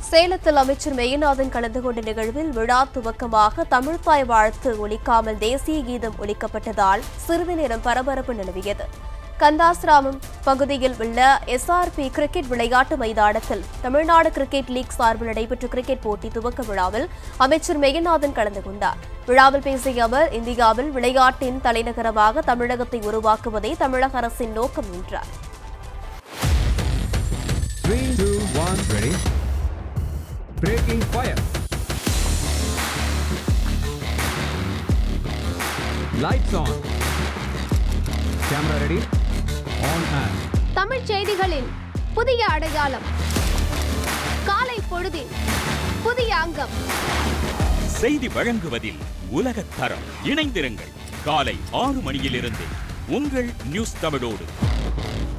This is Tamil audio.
சேலத்தில் அமைச்சர் மெய்யநாதன் கலந்து கொண்ட நிகழ்வில் விழா துவக்கமாக தமிழ்த்தாய் வாழ்த்து ஒலிக்காமல் தேசிய கீதம் ஒலிக்கப்பட்டதால் சிறிது நேரம் பரபரப்பு நிலவியது கந்தாஸ்ராமம் பகுதியில் உள்ள எஸ்ஆர்பி கிரிக்கெட் விளையாட்டு மைதானத்தில் தமிழ்நாடு கிரிக்கெட் லீக் சார்பில் நடைபெற்ற கிரிக்கெட் போட்டி துவக்க விழாவில் அமைச்சர் மெய்யநாதன் கலந்து கொண்டார் விழாவில் பேசிய அவர் இந்தியாவில் விளையாட்டின் தலைநகரமாக தமிழகத்தை உருவாக்குவதே தமிழக அரசின் நோக்கம் என்றார் Three, two, one, ready. Breaking fire. Lights on. Camera ready. On and. Tamil செய்திகளின் புதிய அடையாளம் காலை பொழுதின் புதிய அங்கம் செய்தி வழங்குவதில் உலகத் தரம் இணைந்திருங்கள் காலை ஆறு மணியிலிருந்து உங்கள் நியூஸ் தமிழோடு